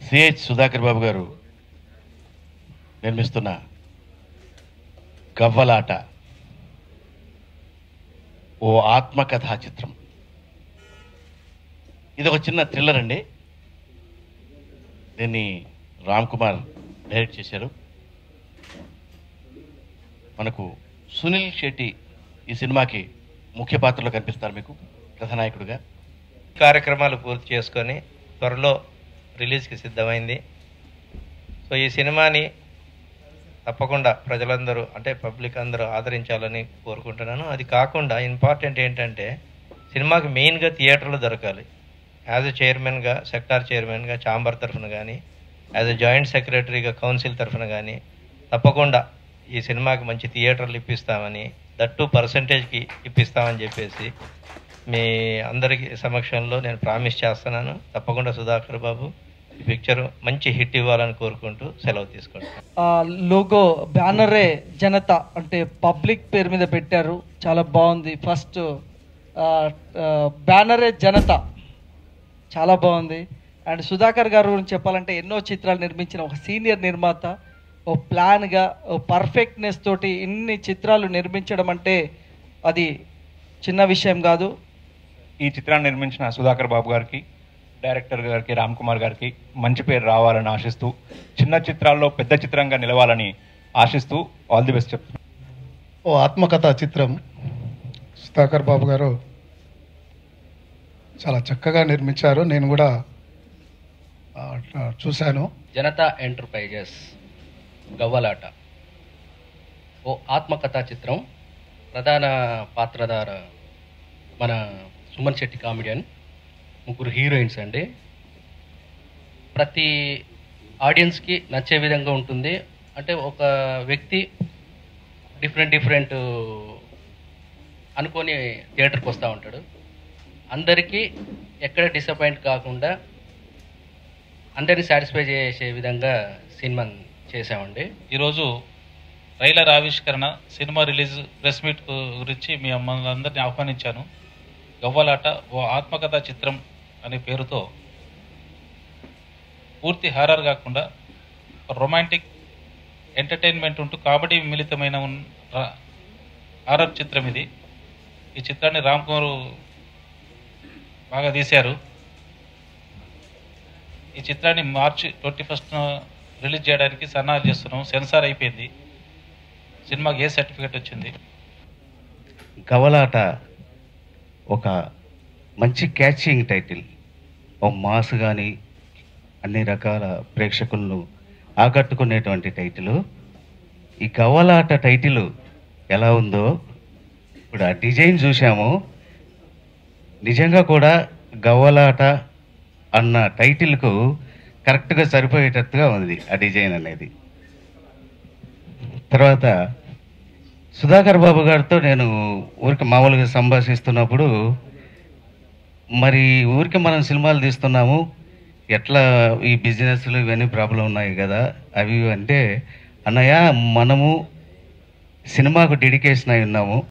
CH Sudhakar బాబు గారు నిర్మిస్తున్న గవ్వలాట ఓ ఆత్మకథా చిత్రం ఇది ఒక చిన్న థ్రిల్లర్ అండి దీన్ని రామ్ కుమార్ డైరెక్ట్ చేశారు మనకు సునీల్ శెట్టి ఈ సినిమాకి ముఖ్య పాత్రలో కనిపిస్తారు మీకు కథానాయకుడిగా కార్యక్రమాలు పూర్తి చేసుకొని త్వరలో రిలీజ్కి సిద్ధమైంది సో ఈ సినిమాని తప్పకుండా ప్రజలందరూ అంటే పబ్లిక్ అందరూ ఆదరించాలని కోరుకుంటున్నాను అది కాకుండా ఇంపార్టెంట్ ఏంటంటే సినిమాకి మెయిన్గా థియేటర్లు దొరకాలి యాజ్ ఎ చైర్మన్గా సెక్టార్ చైర్మన్గా ఛాంబర్ తరఫున కానీ యాజ్ ఎ జాయింట్ సెక్రటరీగా కౌన్సిల్ తరఫున కానీ తప్పకుండా ఈ సినిమాకి మంచి థియేటర్లు ఇప్పిస్తామని దట్టు పర్సంటేజ్కి ఇప్పిస్తామని చెప్పేసి మీ అందరికి సమక్షంలో నేను ప్రామిస్ చేస్తున్నాను తప్పకుండా సుధాకర్ బాబు ఈ పిక్చర్ మంచి హిట్ ఇవ్వాలని కోరుకుంటూ సెలవు తీసుకుంటాను ఆ లోగో బ్యానరే జనత అంటే పబ్లిక్ పేరు మీద పెట్టారు చాలా బాగుంది ఫస్ట్ బ్యానరే జనత చాలా బాగుంది అండ్ సుధాకర్ గారు గురించి చెప్పాలంటే ఎన్నో చిత్రాలు నిర్మించిన ఒక సీనియర్ నిర్మాత ఓ ప్లాన్గా ఓ పర్ఫెక్ట్నెస్ తోటి ఇన్ని చిత్రాలు నిర్మించడం అంటే అది చిన్న విషయం కాదు ఈ చిత్రాన్ని నిర్మించిన సుధాకర్ బాబు గారికి డైరెక్టర్ గారికి రామ్ కుమార్ గారికి మంచి పేరు రావాలని ఆశిస్తూ చిన్న చిత్రాల్లో పెద్ద చిత్రంగా నిలవాలని ఆశిస్తూ ఆల్ ది బెస్ట్ చెప్తున్నాను ఓ ఆత్మకథ చిత్రం సుధాకర్ బాబు గారు చాలా చక్కగా నిర్మించారు నేను కూడా ఆ, చూశాను జనతా ఎంటర్ప్రైజెస్ గవ్వలాట ఓ ఆత్మకథా చిత్రం ప్రధాన పాత్రధార మన సుమన్ శెట్టి కామెడియన్ ముగ్గురు హీరోయిన్స్ అండి ప్రతి ఆడియన్స్కి నచ్చే విధంగా ఉంటుంది అంటే ఒక వ్యక్తి డిఫరెంట్ డిఫరెంట్ అనుకొని థియేటర్కి వస్తూ ఉంటాడు అందరికీ ఎక్కడ డిసప్పాయింట్ కాకుండా అందరినీ సాటిస్ఫై చేసే విధంగా సినిమా చేసామండి ఈరోజు ట్రైలర్ ఆవిష్కరణ సినిమా రిలీజ్ ప్రెస్ మీట్ గురించి మీ అందరిని ఆహ్వానించాను గవ్వలాట ఓ ఆత్మకథా చిత్రం అనే పేరుతో పూర్తి హారర్ కాకుండా రొమాంటిక్ ఎంటర్టైన్మెంట్ ఉంటూ కామెడీ మిళితమైన ఉన్- రా- హారర్ చిత్రం ఇది ఈ చిత్రాన్ని రామ్ కుమార్ బాగా తీశారు ఈ చిత్రాన్ని మార్చి ట్వంటీ ఫస్ట్ రిలీజ్ చేయడానికి సన్నాహాలు చేస్తున్నాం సెన్సార్ అయిపోయింది సినిమాకి ఏ సర్టిఫికేట్ వచ్చింది గవలాట ఒక మంచి క్యాచింగ్ టైటిల్ ఓ మాస్ కానీ అన్ని రకాల ప్రేక్షకులను ఆకట్టుకునేటువంటి టైటిల్ ఈ గవ్వలాట టైటిల్ ఎలా ఉందో ఇప్పుడు ఆ డిజైన్ చూసాము నిజంగా కూడా గవ్వలాట అన్న టైటిల్కు కరెక్ట్గా సరిపోయేటట్టుగా ఉంది ఆ డిజైన్ అనేది తర్వాత సుధాకర్ బాబు గారితో నేను ఊరికి మామూలుగా సంభాషిస్తున్నప్పుడు మరి ఊరికి మనం సినిమాలు తీస్తున్నాము ఎట్లా ఈ బిజినెస్లు ఇవన్నీ ప్రాబ్లం ఉన్నాయి కదా అవి ఇవి అంటే అన్నయ్య మనము సినిమాకు డెడికేషన్ అయి ఉన్నాము